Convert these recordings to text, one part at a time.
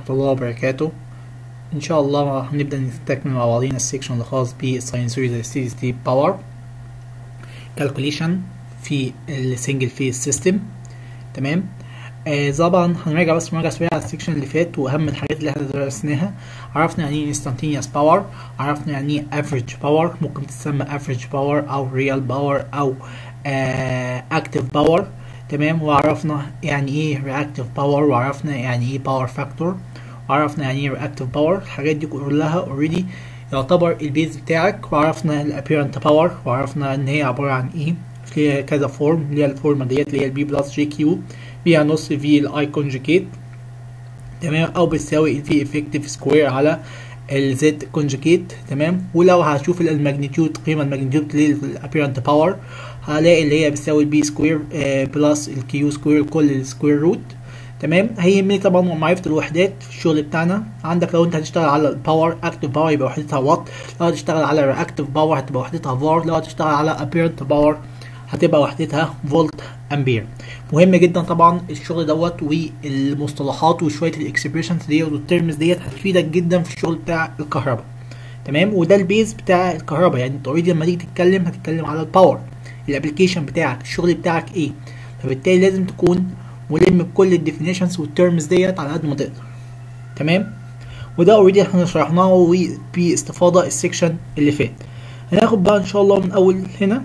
ورحمة الله وبركاته إن شاء الله هنبدأ نستكمل مع بعضينا السيكشن الخاص بالساينسوري ستي باور كالكوليشن في السنجل فيز سيستم تمام آه طبعا هنراجع بس مراجعة سريعة على السيكشن اللي فات وأهم الحاجات اللي احنا درسناها عرفنا يعني ايه instantaneous باور عرفنا يعني ايه average باور ممكن تسمى average باور أو real باور أو آه active باور تمام وعرفنا يعني ايه reactive باور وعرفنا يعني ايه باور فاكتور وعرفنا يعني ايه reactive باور الحاجات دي كلها اوريدي يعتبر البيز بتاعك وعرفنا الابيرنت باور وعرفنا ان هي عبارة عن ايه في كذا فورم اللي هي الفورمة ديت اللي هي البي بلس جي كيو فيها نص في الاي كونجوجيت تمام او بتساوي الفي افكتيف سكوير على الزد كونجوجيت تمام ولو هشوف الماجنتيود قيمة الماجنتيود للابيرنت باور هلاقي اللي هي بتساوي البي سكوير آه بلس الكيو سكوير كل السكوير روت تمام هيهمني طبعا معرفة الوحدات في الشغل بتاعنا عندك لو انت هتشتغل على الباور اكتف باور يبقى وحدتها وات لو هتشتغل على رياكتيف باور هتبقى وحدتها فار لو هتشتغل على ابيرنت باور هتبقى وحدتها فولت امبير مهم جدا طبعا الشغل دوت والمصطلحات وشويه الاكسبريشنز ديت والترمز ديت هتفيدك جدا في الشغل بتاع الكهرباء تمام وده البيز بتاع الكهرباء يعني انت اوريدي لما تيجي تتكلم هتتكلم على الباور الابلكيشن بتاعك الشغل بتاعك ايه فبالتالي لازم تكون ملم بكل الديفينيشنز والترمز ديت على قد ما تقدر تمام وده اوريدي احنا شرحناه باستفاضه السكشن اللي فات هناخد بقى ان شاء الله من اول هنا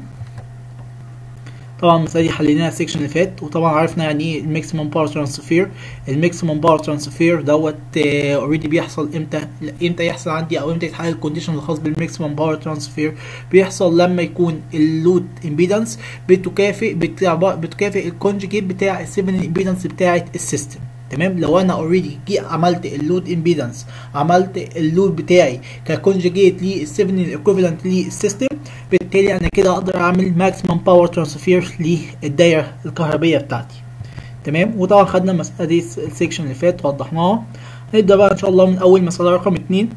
طبعا المسألة دي حليناها السكشن اللي فات وطبعا عرفنا يعني ايه الماكسيمم باور ترانسفير الماكسيمم باور ترانسفير دوت اوريدي بيحصل امتى امتى يحصل عندي او امتى يتحقق الكونديشن الخاص بالماكسيمم باور ترانسفير بيحصل لما يكون اللود امبيدنس بتكافئ بتكافئ الكونجيجيت بتاع السيفن امبيدنس بتاعه السيستم تمام لو انا اوريدي جي عملت اللود امبيدنس عملت اللود بتاعي ككونجيجيت للسيفن الايكوفالنت للسيستم بالتالي انا كده اقدر اعمل ماكسيمم باور ترانسفير للدايره الكهربيه بتاعتي تمام وطبعا خدنا المساله دي السيكشن اللي فات وضحناها نبدا بقى ان شاء الله من اول مساله رقم 2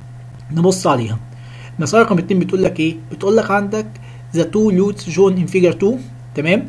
نبص عليها المساله رقم 2 بتقول لك ايه بتقول لك عندك the two loads shown in figure 2 تمام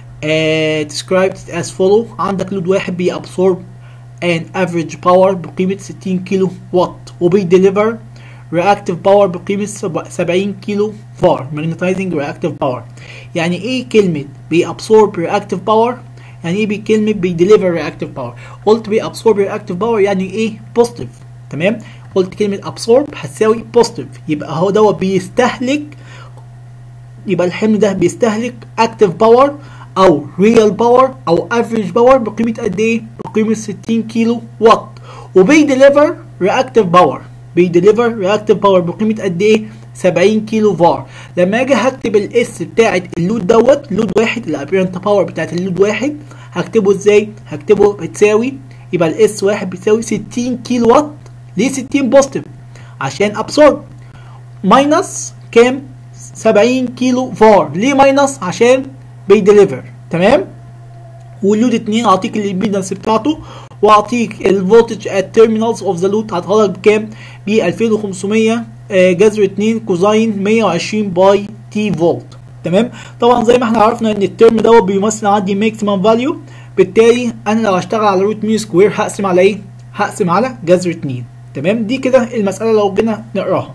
uh, described as follow عندك لود واحد بيابسورب an average power بقيمة 60 كيلو واط وبيديليفر reactive power بقيمة 70 كيلو فار magnetizing reactive power يعني ايه كلمة بيابسورب reactive power يعني ايه كلمة بيديليفر reactive power قلت بيابسورب reactive power يعني ايه positive تمام قلت كلمة absorb هتساوي positive يبقى هو دوت بيستهلك يبقى الحمل ده بيستهلك active power او ريال باور او افريج باور بقيمه قد ايه بقيمه 60 كيلو واط وبيديليفر رياكتيف باور بيديليفر رياكتيف باور بقيمه قد ايه 70 كيلو فار لما اجي هكتب الاس بتاعه اللود دوت لود واحد الابيرنت باور بتاعه اللود واحد هكتبه ازاي هكتبه بتساوي يبقى الاس واحد بتساوي 60 كيلو وات ليه 60 بوزيتيف عشان ابسورب ماينس كام 70 كيلو فار ليه ماينس عشان بيديليفر تمام واللود 2 اعطيك الامبيدنس بتاعته واعطيك الفولتج ات تيرمينالز اوف ذا لود هتطلع لك بكام ب 2500 جذر 2 كوزاين 120 باي تي فولت تمام طبعا زي ما احنا عرفنا ان الترم دوت بيمثل عندي ماكسيمم فاليو بالتالي انا لو هشتغل على روت ميو سكوير هقسم على ايه هقسم على جذر 2 تمام دي كده المساله لو جينا نقراها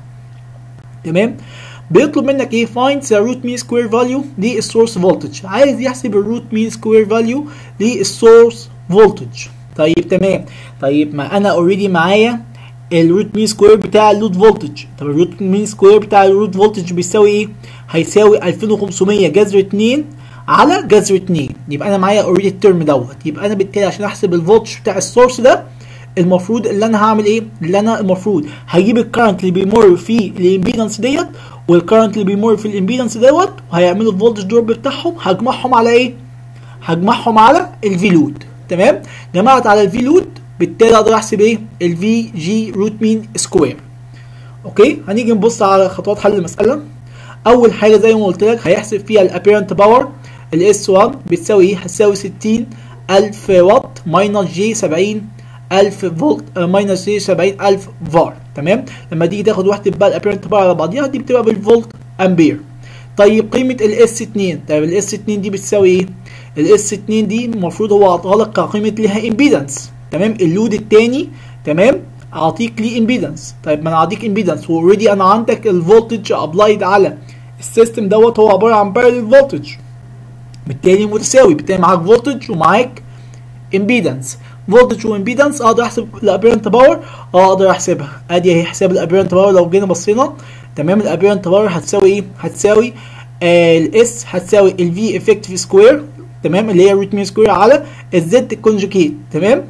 تمام بيطلب منك ايه find the root mean square value للسورس فولتج عايز يحسب الروت مين سكوير فاليو للسورس فولتج طيب تمام طيب ما انا اوريدي معايا الروت مين سكوير بتاع اللود فولتج طب الروت مين سكوير بتاع اللود فولتج بيساوي ايه هيساوي 2500 جذر 2 على جذر 2 يبقى انا معايا اوريدي الترم دوت يبقى انا بالتالي عشان احسب الفولتج بتاع السورس ده المفروض اللي انا هعمل ايه اللي انا المفروض هجيب الكرنت اللي بيمر في الامبيدنس ديت والكرنت اللي بيمر في الامبيدنس دوت وهيعملوا الفولتج دروب بتاعهم هجمعهم على ايه هجمعهم على الفي لود تمام جمعت على الفي لود بالتالي اقدر احسب ايه الفي جي روت مين سكوير اوكي هنيجي نبص على خطوات حل المساله اول حاجه زي ما قلت لك هيحسب فيها الابيرنت باور الاس 1 بتساوي ايه هتساوي 60000 واط ماينس جي 70 1000 فولت ماينس جي 70000 فار تمام لما تيجي تاخد وحده بقى الابيرنت باور على بعضيها دي بتبقى بالفولت امبير طيب قيمه الاس 2 طيب الاس 2 دي بتساوي ايه الاس 2 دي المفروض هو عطاها لك كقيمه ليها امبيدنس تمام اللود الثاني تمام اعطيك ليه امبيدنس طيب ما انا اعطيك امبيدنس واوريدي انا عندك الفولتج ابلايد على السيستم دوت هو عباره عن بارل فولتج بالتالي متساوي بالتالي معاك فولتج ومعاك امبيدنس فولتج وامبيدنس اقدر احسب الابيرنت باور اقدر احسبها ادي اهي حساب الابيرنت باور لو جينا بصينا تمام الابيرنت باور هتساوي ايه هتساوي آه الاس هتساوي الفي افكتيف سكوير تمام اللي هي روت مين سكوير على الزد كونجوكيت تمام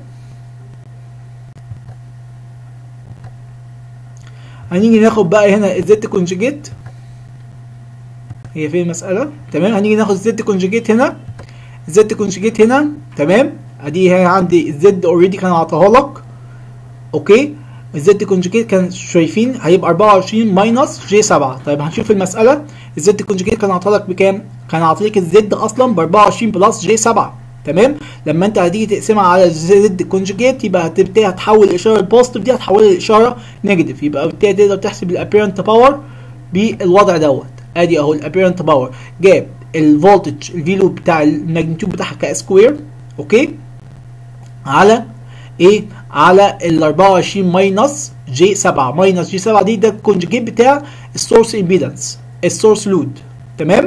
هنيجي ناخد بقى هنا الزد كونجوجيت هي فين المسألة تمام هنيجي ناخد الزد كونجوجيت هنا الزد كونجوجيت هنا تمام ادي هي عندي الزد اوريدي كان عطاها لك اوكي الزد كونجوجيت كان شايفين هيبقى 24 ماينس جي 7 طيب هنشوف المسألة الزد كونجوجيت كان عطاها لك بكام كان عاطيك الزد اصلا ب 24 بلس جي 7 تمام لما انت هتيجي تقسمها على زد كونجوجيت يبقى هتبتدي هتحول الاشاره البوزيتيف دي هتحولها لاشاره نيجاتيف يبقى بالتالي تقدر تحسب الابيرنت باور بالوضع دوت ادي اهو الابيرنت باور جاب الفولتج الفيلو بتاع الماجنتيود بتاعها كسكوير اوكي على ايه على ال 24 ماينس جي 7 ماينس جي 7 دي ده الكونجوجيت بتاع السورس امبيدنس السورس لود تمام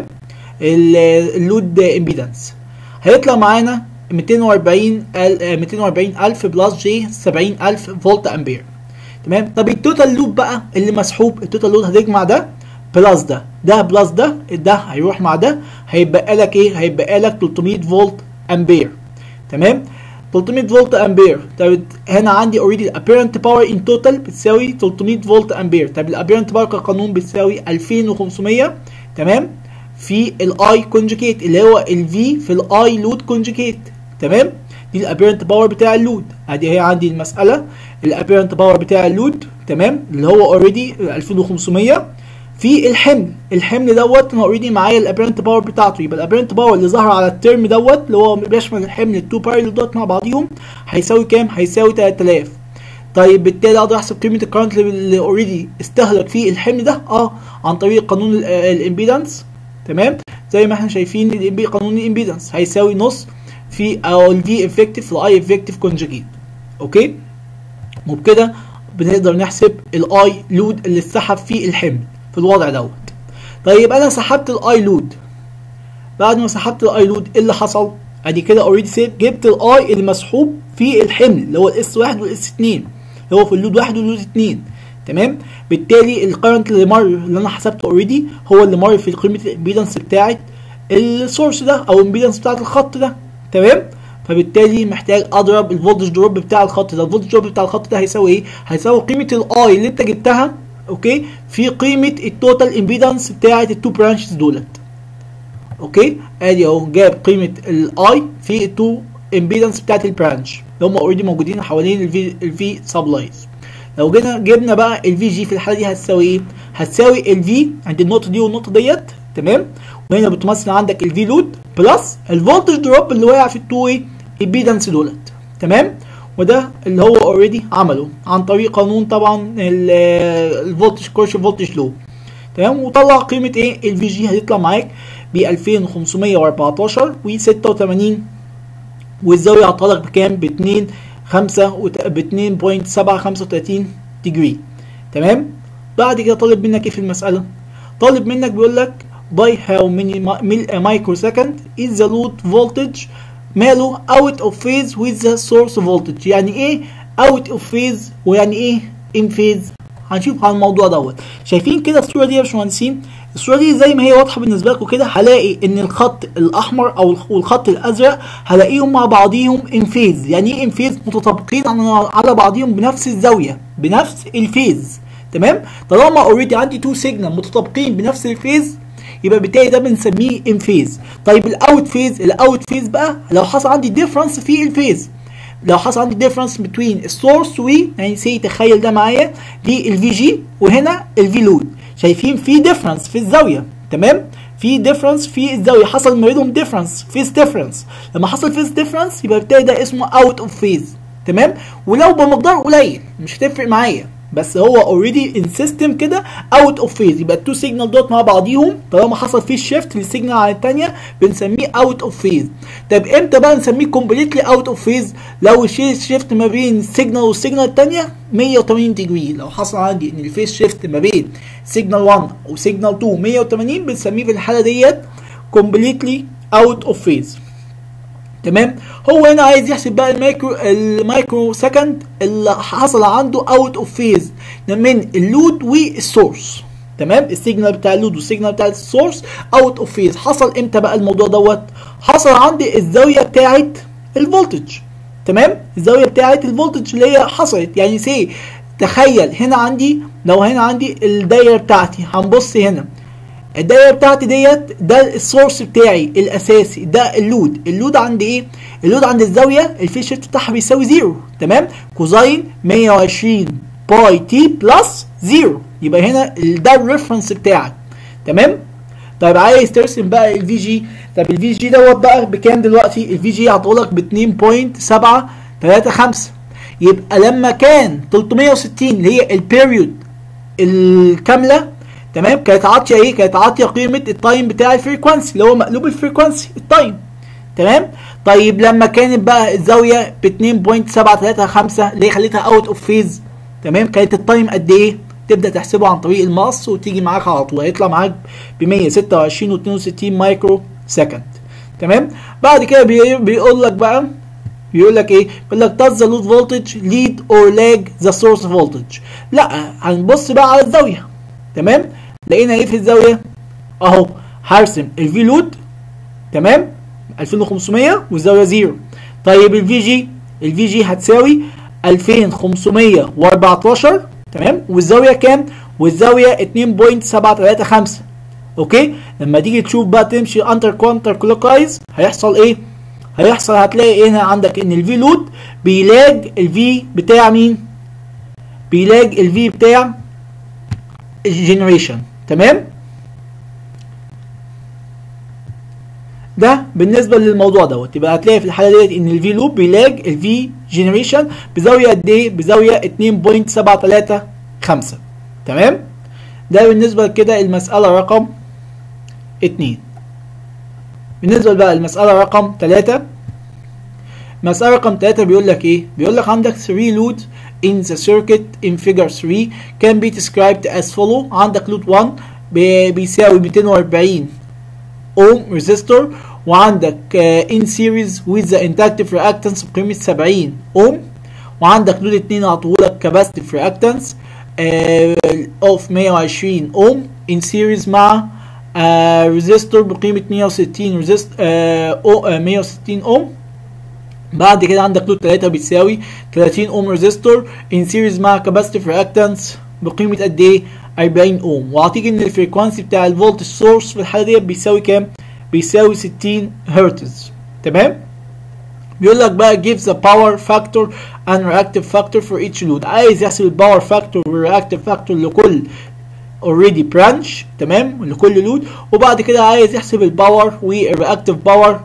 اللود امبيدنس هيطلع معانا 240 240 الف بلس جي 70 الف فولت امبير تمام طب التوتال لود بقى اللي مسحوب التوتال لود هتجمع ده بلس ده ده بلس ده ده هيروح مع ده هيبقى لك ايه هيبقى لك 300 فولت امبير تمام 300 فولت امبير طب هنا عندي اوريدي الابيرنت باور ان توتال بتساوي 300 فولت امبير طب الابيرنت باور كقانون بتساوي 2500 تمام في الاي كونجوكيت اللي هو الفي في الاي لود كونجوكيت تمام دي الابيرنت باور بتاع اللود ادي هي عندي المساله الابيرنت باور بتاع اللود تمام اللي هو اوريدي 2500 في الحمل الحمل دوت انا اوريدي معايا الابيرنت باور بتاعته يبقى الابيرنت باور اللي ظهر على الترم دوت اللي هو بيشمل الحمل التو بارل دوت مع بعضيهم هيساوي كام هيساوي 3000 طيب بالتالي اقدر احسب قيمه الكرنت اللي اوريدي استهلك فيه الحمل ده اه عن طريق قانون الامبيدنس تمام زي ما احنا شايفين قانون الامبيدنس هيساوي نص في او الفي افكتيف في الاي افكتيف كونجوجيت اوكي وبكده بنقدر نحسب الاي لود اللي اتسحب فيه الحمل في الوضع دوت طيب انا سحبت الاي لود بعد ما سحبت الاي لود ايه اللي حصل ادي كده اوريدي جبت الاي اللي مسحوب في الحمل اللي هو الاس 1 والاس 2 اللي هو في اللود 1 واللود 2 تمام بالتالي الكرنت اللي مر اللي انا حسبته اوريدي هو اللي مر في قيمه الامبيدنس بتاعه السورس ده او الامبيدنس بتاعه الخط ده تمام فبالتالي محتاج اضرب الفولتج دروب بتاع الخط ده الفولتج دروب بتاع الخط ده هيساوي ايه هيساوي قيمه الاي اللي انت جبتها اوكي في قيمه التوتال امبيدنس بتاعه التو برانشز دولت اوكي ادي اهو جاب قيمه الاي في التو امبيدنس بتاعه البرانش اللي هم اوريدي موجودين حوالين الفي الفي سبلايز لو جينا جبنا بقى الفي جي في الحاله دي هتساوي ايه هتساوي الفي عند النقطه دي والنقطه ديت تمام وهنا بتمثل عندك الفي لود بلس الفولتج دروب اللي واقع في التو ايه امبيدنس دولت تمام وده اللي هو اوريدي عمله عن طريق قانون طبعا الفولتج كورش فولتج لو تمام وطلع قيمه ايه الفي جي هتطلع معاك ب 2514 و86 والزاويه هتطلع بكام ب 2 5 ب 2.735 ديجري تمام بعد كده طالب منك ايه في المساله طالب منك بيقول لك by how many microsecond is the load voltage ماله out of phase with the source voltage يعني ايه out of phase ويعني ايه in phase هنشوف على الموضوع دوت شايفين كده الصوره دي يا باشمهندسين الصوره دي زي ما هي واضحه بالنسبه لكم كده هلاقي ان الخط الاحمر او الخط الازرق هلاقيهم مع بعضيهم ان فيز يعني ايه ان فيز متطابقين على بعضيهم بنفس الزاويه بنفس الفيز تمام طالما اوريدي عندي تو سيجنال متطابقين بنفس الفيز يبقى بالتالي ده بنسميه ان فيز طيب الاوت فيز الاوت فيز بقى لو حصل عندي ديفرنس في الفيز لو حصل عندي ديفرنس بين السورس و يعني سي تخيل ده معايا دي الفي جي وهنا الفي لود شايفين في ديفرنس في الزاويه تمام في ديفرنس في الزاويه حصل ما بينهم ديفرنس فيز ديفرنس لما حصل فيز ديفرنس يبقى بالتالي ده اسمه اوت اوف فيز تمام ولو بمقدار قليل مش هتفرق معايا بس هو اوريدي ان سيستم كده اوت اوف فيز يبقى التو سيجنال دوت مع بعضيهم طالما حصل فيه شيفت للسيجنال عن الثانيه بنسميه اوت اوف فيز طب امتى بقى نسميه كومبليتلي اوت اوف فيز لو الفيز شيفت ما بين السيجنال والسيجنال الثانيه 180 ديجري لو حصل عندي ان الفيز شيفت ما بين سيجنال 1 وسيجنال 2 180 بنسميه في الحاله ديت كومبليتلي اوت اوف فيز تمام هو هنا عايز يحسب بقى المايكرو المايكرو سكند اللي حصل عنده اوت اوف فيز من اللود والسورس تمام السيجنال بتاع اللود والسيجنال بتاع السورس اوت اوف فيز حصل امتى بقى الموضوع دوت حصل عندي الزاويه بتاعه الفولتج تمام الزاويه بتاعه الفولتج اللي هي حصلت يعني سي تخيل هنا عندي لو هنا عندي الدايره بتاعتي هنبص هنا الدايره بتاعتي ديت ده السورس بتاعي الاساسي ده اللود اللود عند ايه اللود عند الزاويه الفيس شيفت بتاعها بيساوي زيرو تمام كوزاين 120 باي تي بلس زيرو يبقى هنا ده الريفرنس بتاعك تمام طيب عايز ترسم بقى الفي جي طب الفي جي دوت بقى بكام دلوقتي الفي جي هتقولك ب 2.735 يبقى لما كان 360 اللي هي البيريود الكامله تمام كانت عاطيه ايه كانت عاطيه قيمه التايم بتاع الفريكوانسي اللي هو مقلوب الفريكوانسي التايم تمام طيب لما كانت بقى الزاويه ب 2.735 اللي خليتها اوت اوف فيز تمام كانت التايم قد ايه تبدا تحسبه عن طريق المقص وتيجي معاك على طول هيطلع معاك ب 126 و62 مايكرو سكند تمام بعد كده بيقول لك بقى بيقول لك ايه بيقول لك does the load voltage lead or lag the source voltage لا هنبص بقى على الزاويه تمام لقينا ايه في الزاويه اهو هرسم الفي لود تمام 2500 والزاويه زيرو طيب الفي جي الفي جي هتساوي 2514 تمام والزاويه كام والزاويه 2.735 اوكي لما تيجي تشوف بقى تمشي انتر كوانتر كلوكايز هيحصل ايه هيحصل هتلاقي ايه هنا عندك ان الفي لود بيلاج الفي بتاع مين بيلاج الفي بتاع الجنريشن تمام ده بالنسبه للموضوع دوت يبقى هتلاقي في الحاله ديت ان الفي لوب بيلاج الفي جنريشن بزاويه قد ايه بزاويه 2.735 تمام ده بالنسبه لكده المساله رقم 2 بالنسبه بقى المساله رقم 3 مسألة رقم 3 بيقول لك ايه؟ بيقول لك عندك 3 لود in the circuit in figure 3 can be described as follow عندك لود 1 بيساوي 240 اوم ريزيستور وعندك uh, in series with the inductive reactance بقيمة 70 اوم وعندك لود 2 هعطولك capacitive reactance uh, of 120 اوم in series مع ريزيستور uh, بقيمة 160 ريزيست uh, 160 اوم بعد كده عندك لود 3 بيساوي 30 اوم ريزيستور ان سيريز مع كاباسيتيف رياكتانس بقيمه قد ايه 40 اوم واعطيك ان الفريكوانسي بتاع الفولت سورس في الحاله ديت بيساوي كام بيساوي 60 هرتز تمام بيقول لك بقى give the power factor and reactive factor for each load عايز يحسب الباور فاكتور والرياكتيف فاكتور لكل اوريدي برانش تمام لكل لود وبعد كده عايز يحسب الباور والرياكتيف باور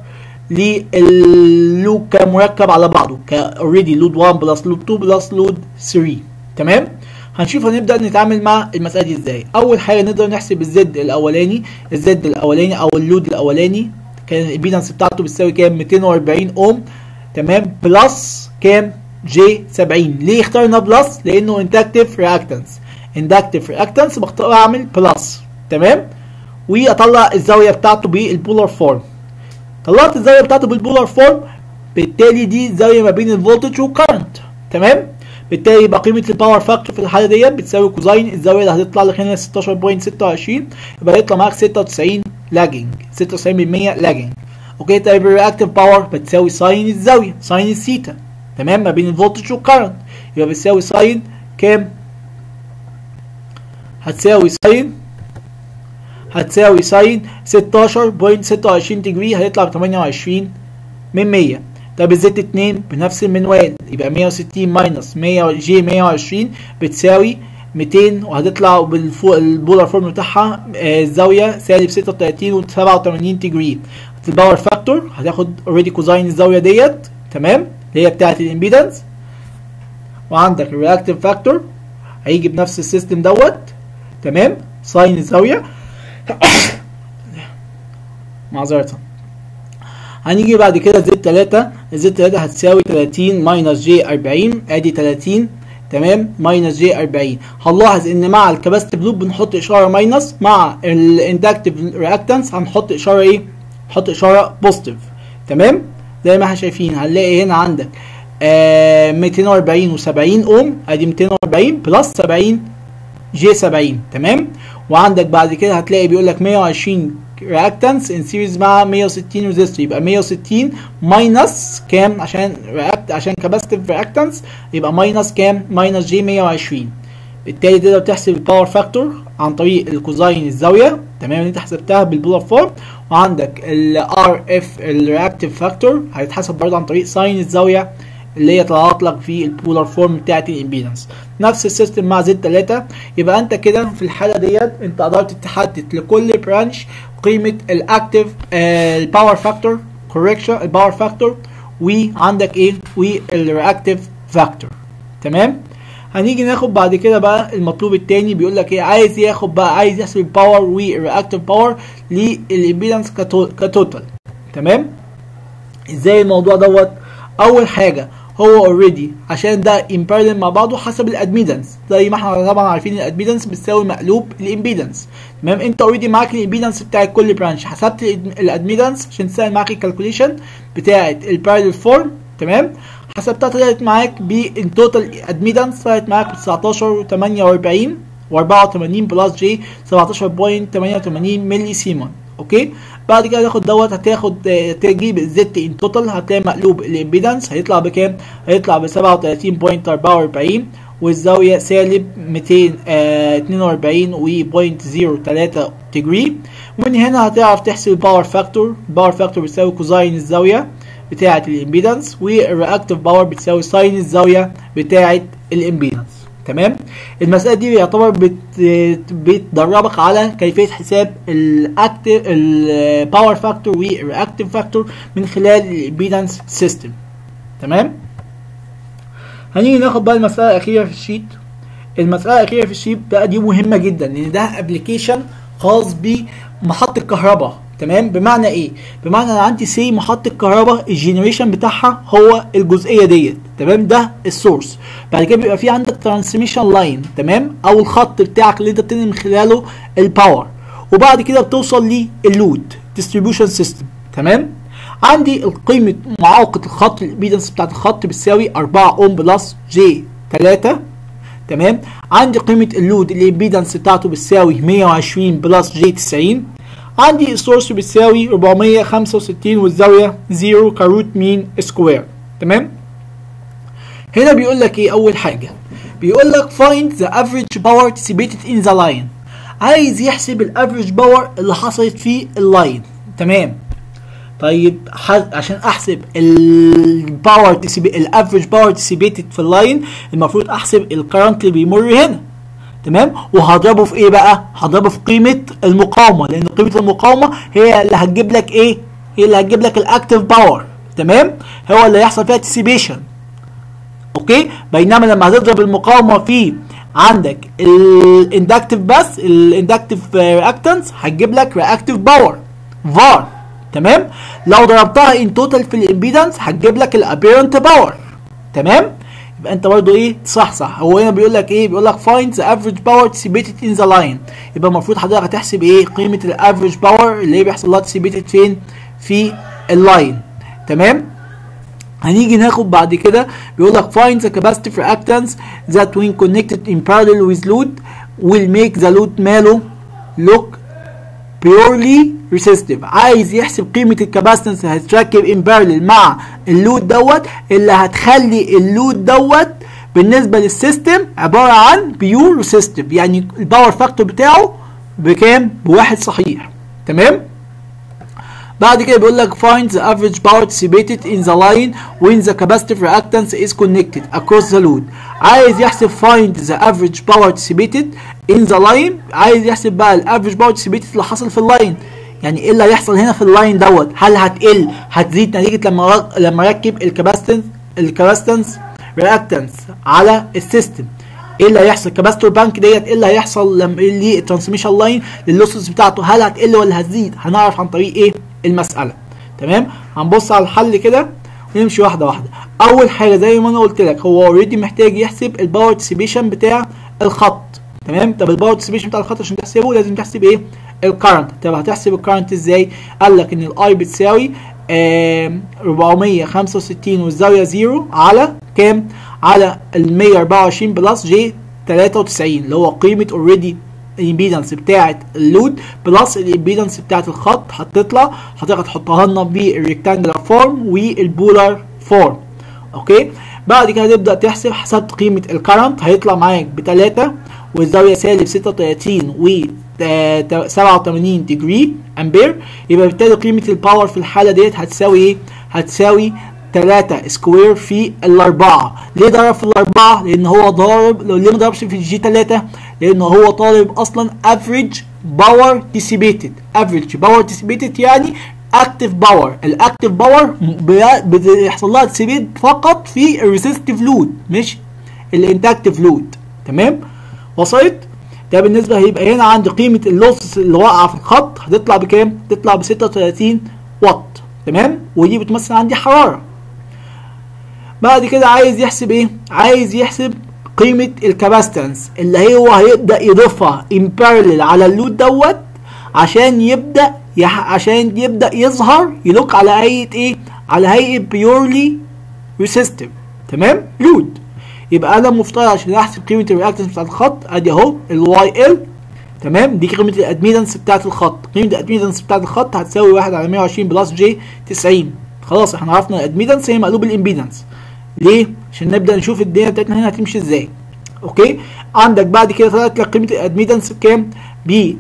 للوب كمركب على بعضه كاوريدي لود 1 بلس لود 2 بلس لود 3 تمام هنشوف هنبدا نتعامل مع المساله دي ازاي اول حاجه نقدر نحسب الزد الاولاني الزد الاولاني او اللود الاولاني كان الامبيدنس بتاعته بتساوي كام 240 اوم تمام بلس كام جي 70 ليه اخترنا بلس لانه اندكتيف رياكتنس اندكتيف رياكتنس بختار اعمل بلس تمام واطلع الزاويه بتاعته بالبولار فورم طلعت الزاويه بتاعته بالبولار فورم بالتالي دي زاويه ما بين الفولتج والكرنت تمام بالتالي يبقى قيمه الباور فاكتور في الحاله ديت بتساوي كوزاين الزاويه اللي هتطلع لك هنا 16.26 يبقى هيطلع معاك 96 لاجنج 96% لاجنج اوكي طيب الرياكتيف باور بتساوي ساين الزاويه ساين الثيتا تمام ما بين الفولتج والكرنت يبقى بتساوي ساين كام هتساوي ساين هتساوي ساين 16.26 ديجري هيطلع ب 28 من 100 طب الزد 2 بنفس المنوال يبقى 160 ماينس 100 جي 120 بتساوي 200 وهتطلع بالفوق البولار فورم بتاعها الزاويه سالب 36 و87 ديجري الباور فاكتور هتاخد اوريدي كوزاين الزاويه ديت تمام اللي هي بتاعه الامبيدنس وعندك الرياكتيف فاكتور هيجي بنفس السيستم دوت تمام ساين الزاويه معذره هنيجي بعد كده زد 3 زد 3 هتساوي 30 ماينس جي 40 ادي 30 تمام ماينس جي 40 هنلاحظ ان مع الكباستيف لوب بنحط اشاره ماينس مع الاندكتيف رياكتنس هنحط اشاره ايه؟ نحط اشاره بوزيتيف تمام زي ما احنا شايفين هنلاقي هنا عندك آه 240 و70 اوم ادي 240 بلس 70 جي 70 تمام وعندك بعد كده هتلاقي بيقول لك 120 رياكتنس ان سيريز مع 160 ريزيستور يبقى 160 ماينس كام عشان رياكت عشان كاباسيتيف رياكتنس يبقى ماينس كام ماينس جي 120 بالتالي تقدر تحسب الباور فاكتور عن طريق الكوزاين الزاويه تمام انت حسبتها بالبولار فورم وعندك الار اف الرياكتيف فاكتور هيتحسب برضه عن طريق ساين الزاويه اللي هي طلعت لك في البولار فورم بتاعت الامبيدنس نفس السيستم مع زد 3 يبقى انت كده في الحاله ديت انت قدرت تحدد لكل برانش قيمه الاكتيف الباور فاكتور كوركشن الباور فاكتور وعندك ايه والرياكتيف فاكتور تمام هنيجي ناخد بعد كده بقى المطلوب التاني بيقول لك ايه عايز ياخد بقى عايز يحسب الباور والرياكتيف باور للامبيدنس كتوتال تمام ازاي الموضوع دوت اول حاجه هو اوريدي عشان ده امبارلل مع بعضه حسب الادميدنس زي ما احنا طبعا عارفين الادميدنس بتساوي مقلوب الامبيدنس تمام انت اوريدي معاك الامبيدنس بتاع كل برانش حسبت الادميدنس عشان تسهل معاك الكالكوليشن بتاعه البارلل فورم تملي حسبتها طلعت معاك بالتوتال ادميدنس طلعت معاك ب 19 و48 و84 بلس جي 17.88 ملي سيمون اوكي بعد كده تاخد دوت هتاخد تجيب الزد ان توتال هتلاقي مقلوب الامبيدنس هيطلع بكام؟ هيطلع ب 37.44 والزاوية سالب 242 و.03 ديجري ومن هنا هتعرف تحسب الباور فاكتور الباور فاكتور بتساوي كوزاين الزاوية بتاعة الامبيدنس والرياكتيف باور بتساوي ساين الزاوية بتاعة الامبيدنس تمام المساله دي يعتبر بت... بتدربك على كيفيه حساب الاكتيف الباور فاكتور والرياكتيف فاكتور من خلال الامبيدنس سيستم تمام هنيجي ناخد بقى المساله الاخيره في الشيت المساله الاخيره في الشيت بقى دي مهمه جدا لان ده ابلكيشن خاص بمحطه كهرباء تمام بمعنى ايه بمعنى انا عندي سي محطه كهرباء الجنريشن بتاعها هو الجزئيه ديت تمام ده السورس بعد كده بيبقى في عندك ترانسميشن لاين تمام او الخط بتاعك اللي انت بتنقل من خلاله الباور وبعد كده بتوصل للود ديستريبيوشن سيستم تمام عندي قيمه معوقه الخط الامبيدنس بتاعت الخط بتساوي 4 اوم بلس جي 3 تمام عندي قيمه اللود الامبيدنس بتاعته بتساوي 120 بلس جي 90 عندي السورس بتساوي 465 والزاويه 0 كروت مين سكوير تمام هنا بيقول لك ايه اول حاجه بيقول لك find the average power dissipated in the line عايز يحسب الافريج باور اللي حصلت في اللاين تمام طيب عشان احسب الباور الافريج باور ديسيبيتد في اللاين المفروض احسب الكرنت اللي بيمر هنا تمام وهضربه في ايه بقى هضربه في قيمه المقاومه لان قيمه المقاومه هي اللي هتجيب لك ايه هي اللي هتجيب لك الاكتيف باور تمام هو اللي هيحصل فيها ديسيبيشن اوكي بينما لما هتضرب المقاومه في عندك الاندكتيف بس الاندكتيف رياكتنس هتجيب لك رياكتيف باور فار تمام لو ضربتها ان توتال في الامبيدنس هتجيب لك الابيرنت باور تمام يبقى انت برضه ايه صح صح هو هنا بيقول لك ايه بيقول لك find the average power dissipated in the line يبقى المفروض حضرتك هتحسب ايه قيمه الافريج باور اللي هي بيحصل لها dissipated فين في اللاين تمام هنيجي ناخد بعد كده بيقول لك find the capacitive reactance that when connected in parallel with load will make the load ماله look purely resistive عايز يحسب قيمة الكاباستنس اللي هتتركب in parallel مع اللود دوت اللي هتخلي اللود دوت بالنسبة للسيستم عبارة عن بيور ريسيستيف يعني الباور فاكتور بتاعه بكام؟ بواحد صحيح تمام؟ بعد كده بيقول لك find the average power dissipated in the line when the capacitive reactance is connected across the load عايز يحسب find the average power dissipated in the line عايز يحسب بقى الافريج باور dissipated اللي حصل في اللاين يعني ايه اللي هيحصل هنا في اللاين دوت هل هتقل هتزيد نتيجه لما لما اركب الكاباستنس الكاباستنس رياكتنس على السيستم ايه اللي هيحصل كاباستور بانك ديت ايه اللي هيحصل لما للترانسميشن لاين للوسز بتاعته هل هتقل ولا هتزيد هنعرف عن طريق ايه المساله تمام هنبص على الحل كده ونمشي واحده واحده اول حاجه زي ما انا قلت لك هو اوريدي محتاج يحسب الباور ديسيبيشن بتاع الخط تمام طب الباور ديسيبيشن بتاع الخط عشان تحسبه لازم تحسب ايه الكرنت طب هتحسب الكرنت ازاي قال لك ان الاي بتساوي آه 465 والزاويه 0 على كام على ال 124 بلس جي 93 اللي هو قيمه اوريدي الامبيدنس بتاعه اللود بلس الامبيدنس بتاعه الخط هتطلع هتقعد تحطها لنا بالريكتانجلر فورم والبولار فورم اوكي بعد كده تبدا تحسب حسبت قيمه الكرنت هيطلع معاك ب 3 والزاويه سالب 36 و 87 ديجري امبير يبقى بالتالي قيمه الباور في الحاله ديت هتساوي ايه هتساوي 3 سكوير في الأربعة ليه ضرب في الأربعة؟ لأن هو ضارب ليه ما ضربش في الجي 3 لأن هو طالب أصلا average power dissipated average power dissipated يعني active power الاكتف باور بيحصل لها ديسيبيت فقط في الريسيستيف لود مش الانتاكتيف لود تمام وصلت ده بالنسبه هيبقى هنا عندي قيمه اللوسس اللي واقعه في الخط هتطلع بكام تطلع ب 36 واط تمام ودي بتمثل عندي حراره بعد كده عايز يحسب ايه عايز يحسب قيمه الكاباستنس اللي هو هيبدا يضيفها ان بارلل على اللود دوت عشان يبدا يح... عشان يبدا يظهر يلوك على هيئه ايه على هيئه بيورلي ريسيستيف تمام لود يبقى انا مفترض عشان احسب قيمه الرياكتنس بتاعت الخط ادي اهو الواي ال تمام دي قيمه الادميدنس بتاعت الخط قيمه الادميدنس بتاعت الخط هتساوي 1 على 120 بلس جي 90 خلاص احنا عرفنا الادميدنس هي مقلوب الامبيدنس ليه عشان نبدا نشوف الدنيا بتاعتنا هنا هتمشي ازاي اوكي عندك بعد كده طلعت لك قيمه الادميدنس بكام ب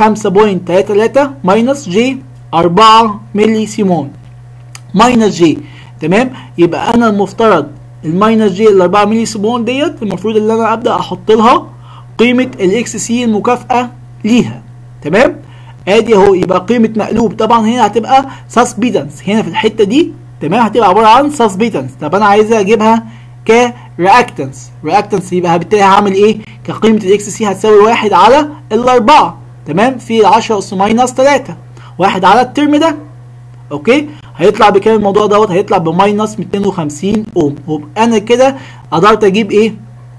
5.33 ماينس جي 4 ملي سيمون ماينس جي تمام يبقى انا المفترض الماينس جي ال 4 ملي سيمون ديت المفروض ان انا ابدا احط لها قيمه الاكس سي المكافاه ليها تمام ادي اهو يبقى قيمه مقلوب طبعا هنا هتبقى سسبيدنس هنا في الحته دي تمام هتبقى عباره عن سسبيدنس طب انا عايزها اجيبها كرياكتنس رياكتنس يبقى بالتالي هعمل ايه كقيمه الاكس سي هتساوي 1 على الاربعه تمام في 10 اس ماينس 3 واحد على الترم ده اوكي هيطلع بكام الموضوع دوت هيطلع بماينس 250 اوم ويبقى انا كده قدرت اجيب ايه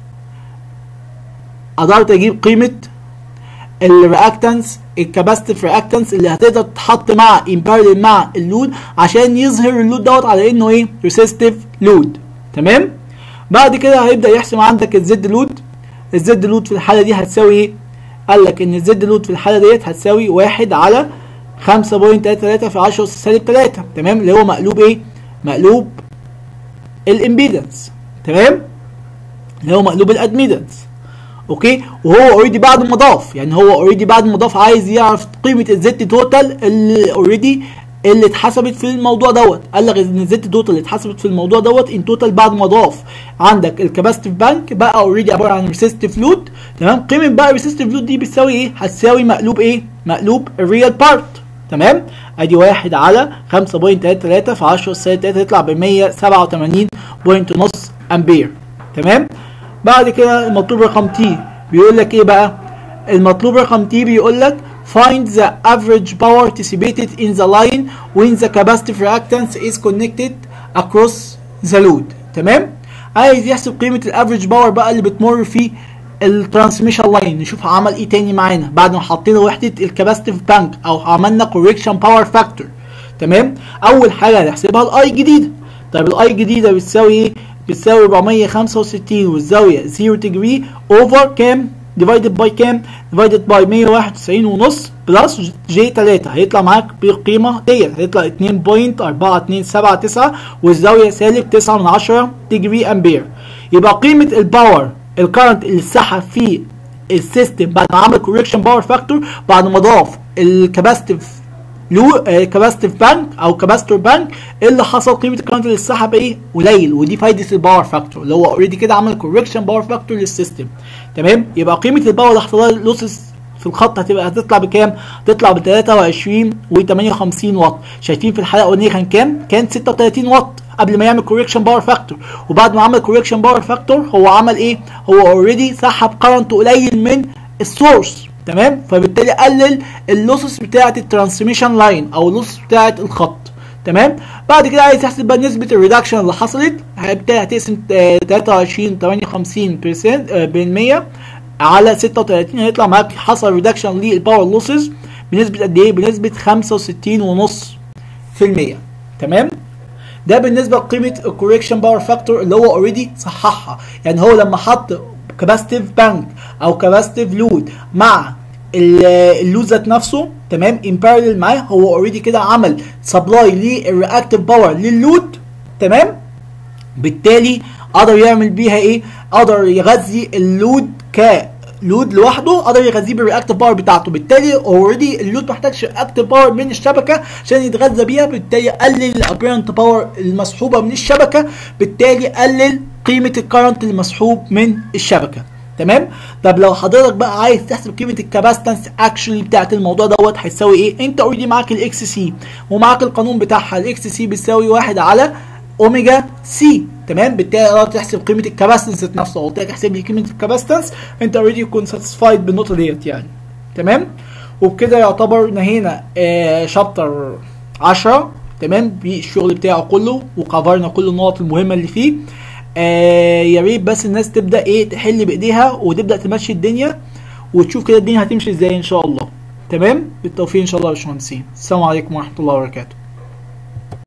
قدرت اجيب قيمه الرياكتنس الكاباستيف رياكتنس اللي هتقدر تتحط مع امبارل مع اللود عشان يظهر اللود دوت على انه ايه ريسيستيف لود تمام بعد كده هيبدا يحسب عندك الزد لود الزد لود في الحاله دي هتساوي ايه قال لك ان الزد لود في الحاله ديت هتساوي 1 على 5.33 في 10 اس سالب 3 تمام اللي هو مقلوب ايه مقلوب الامبيدنس تمام اللي هو مقلوب الادميدنس اوكي وهو اوريدي بعد ما ضاف يعني هو اوريدي بعد ما ضاف عايز يعرف قيمه الزد توتال اللي اوريدي اللي اتحسبت في الموضوع دوت قال لك ان الزد توتال اللي اتحسبت في الموضوع دوت ان توتال بعد ما ضاف عندك الكاباستيف بانك بقى اوريدي عباره عن ريسيستيف لود تمام قيمه بقى الريسيستيف لود دي بتساوي ايه هتساوي مقلوب ايه مقلوب الريال بارت تمام ادي واحد على 5.33 في 10 سالب 3 تطلع ب 187.5 امبير تمام بعد كده المطلوب رقم تي بيقول لك ايه بقى المطلوب رقم تي بيقول لك find the average power dissipated in the line when the capacitive reactance is connected across the load تمام عايز يحسب قيمه الافريج باور بقى اللي بتمر في الترانسميشن لاين نشوف عمل ايه تاني معانا بعد ما حطينا وحده الكاباستيف بانك او عملنا كوريكشن باور فاكتور تمام اول حاجه هنحسبها الاي جديده طيب الاي جديده بتساوي ايه بتساوي 465 والزاويه 0 ديجري اوفر كام ديفايدد باي كام ديفايدد باي 191 ونص بلس جي 3 هيطلع معاك بالقيمه ديت هيطلع 2.4279 والزاويه سالب 9 من 10 ديجري امبير يبقى قيمه الباور الكرنت اللي اتسحب في السيستم بعد ما عمل كوريكشن باور فاكتور بعد ما ضاف الكاباستيف لو كاباستيف بانك او كاباستور بانك اللي حصل قيمه الكرنت اللي اتسحب ايه قليل ودي فايده الباور فاكتور اللي هو اوريدي كده عمل كوريكشن باور فاكتور للسيستم تمام يبقى قيمه الباور اللي حصل لها لوسز في الخط هتبقى هتطلع بكام؟ هتطلع ب 23 و58 واط، شايفين في الحلقه الاولانيه كان كام؟ كان 36 واط، قبل ما يعمل كوريكشن باور فاكتور وبعد ما عمل كوريكشن باور فاكتور هو عمل ايه هو اوريدي سحب كرنت قليل من السورس تمام فبالتالي قلل اللوسس بتاعه الترانسميشن لاين او اللوسس بتاعه الخط تمام بعد كده عايز تحسب بقى نسبه الريدكشن اللي حصلت بالتالي هتقسم 23 58% بالمية على 36 هيطلع معاك حصل ريدكشن للباور لوسز بنسبه قد ايه بنسبه 65.5% تمام ده بالنسبه لقيمه الكوريكشن باور فاكتور اللي هو اوريدي صححها يعني هو لما حط كاباستيف بانك او كاباستيف لود مع اللود ذات نفسه تمام ان بارلل معاه هو اوريدي كده عمل سبلاي للرياكتيف باور لللود تمام بالتالي قدر يعمل بيها ايه قدر يغذي اللود ك لود لوحده قدر يغذيه بالرياكتيف باور بتاعته بالتالي اوريدي اللود محتاج رياكتيف باور من الشبكه عشان يتغذى بيها بالتالي قلل الابيرنت باور المسحوبه من الشبكه بالتالي قلل قيمه الكرنت المسحوب من الشبكه تمام طب لو حضرتك بقى عايز تحسب قيمه الكاباستنس اكشولي بتاعت الموضوع دوت هيساوي ايه انت اوريدي معاك الاكس سي ومعاك القانون بتاعها الاكس سي بيساوي واحد على اوميجا سي تمام بالتالي تقدر تحسب قيمه الكاباستنس نفسه قلت لك احسب لي قيمه الكاباستنس انت اوريدي تكون ساتيسفايد بالنقطه ديت يعني تمام وبكده يعتبر نهينا آه شابتر 10 تمام بالشغل بتاعه كله وكفرنا كل النقط المهمه اللي فيه آه يا ريت بس الناس تبدا ايه تحل بايديها وتبدا تمشي الدنيا وتشوف كده الدنيا هتمشي ازاي ان شاء الله تمام بالتوفيق ان شاء الله يا باشمهندسين السلام عليكم ورحمه الله وبركاته